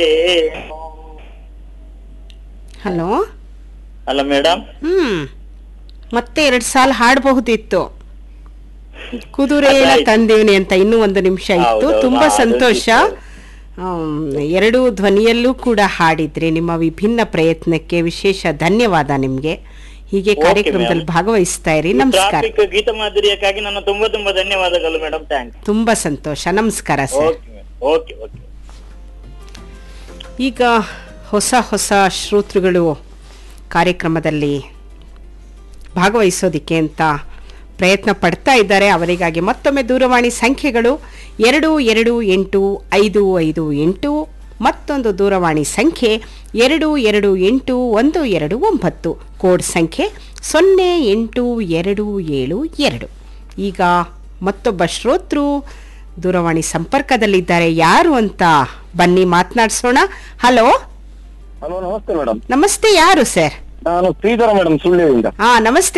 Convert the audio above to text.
Hello ಅಲ್ಲ madam ಹ್ಮ್ ಮತ್ತೆ ಎರಡು ಸಾಲ ಹಾಡಬಹುದಿತ್ತು ಕುದುರೆನ ಅದಾಯ್ತು. ತಂದೀವ್ನಿ ಅಂತ ಇನ್ನೂ ಒಂದು ನಿಮಿಷ ಇತ್ತು ಹೌದು, ತುಂಬಾ ಹೌದು, ಸಂತೋಷ ಅದೊಂದಿತ್ತು. ಆಮ್, ಎರಡೂ ಧ್ವನಿಯಲ್ಲೂ ಕೂಡ ಹಾಡಿದ್ರಿ ನಿಮ್ಮ ವಿಭಿನ್ನ ಪ್ರಯತ್ನಕ್ಕೆ ವಿಶೇಷ ಧನ್ಯವಾದ ನಿಮ್ಗೆ ಹೀಗೆ Okay, ಕಾರ್ಯಕ್ರಮದಲ್ಲಿ ma'am. ಭಾಗವಹಿಸ್ತಾ ಇರಿ ನಮಸ್ಕಾರ ಟ್ರಾಫಿಕ್ ಗೀತ ಮಾಧುರ್ಯಕ್ಕಾಗಿ ನನ್ನ ತುಂಬಾ ತುಂಬಾ ಧನ್ಯವಾದಗಳು ಮೇಡಮ್ ಥ್ಯಾಂಕ್ಸ್ ತುಂಬಾ ಸಂತೋಷ ನಮಸ್ಕಾರ ಸರ್ ಓಕೆ ಓಕೆ ಓಕೆ ಈಗ ಹೊಸ ಹೊಸ ಶ್ರೋತೃಗಳು ಕಾರ್ಯಕ್ರಮದಲ್ಲಿ ಭಾಗವಹಿಸೋದಿಕ್ಕೆ ಅಂತ ಪ್ರಯತ್ನ ಪಡ್ತಾ ಇದ್ದಾರೆ ಅವರಿಗಾಗಿ ಮತ್ತೊಮ್ಮೆ ದೂರವಾಣಿ ಸಂಖ್ಯೆಗಳು ಎರಡು ಎರಡು ಎಂಟು ಐದು ಐದು ಎಂಟು ಮತ್ತೊಂದು ದೂರವಾಣಿ ಸಂಖ್ಯೆ ಎರಡು ಎರಡು ಎಂಟು ಒಂದು ಎರಡು ಒಂಬತ್ತು ಕೋಡ್ ಸಂಖ್ಯೆ ಸೊನ್ನೆ ಎಂಟು ಎರಡು ಏಳು ಎರಡು ಈಗ ಮತ್ತೊಬ್ಬ ಶ್ರೋತೃ ದೂರವಾಣಿ ಸಂಪರ್ಕದಲ್ಲಿದ್ದಾರೆ ಯಾರು ಅಂತ ಬನ್ನಿ ಮಾತನಾಡಿಸೋಣ ಹಲೋ ಹಲೋ ನಮಸ್ತೆ ಮೇಡಮ್ ನಮಸ್ತೆ ಯಾರು ಸರ್ ನಾನು ಶ್ರೀಧರ ಮೇಡಮ್ ಸುಳ್ಳಿಯಿಂದ ಹಾ ನಮಸ್ತೆ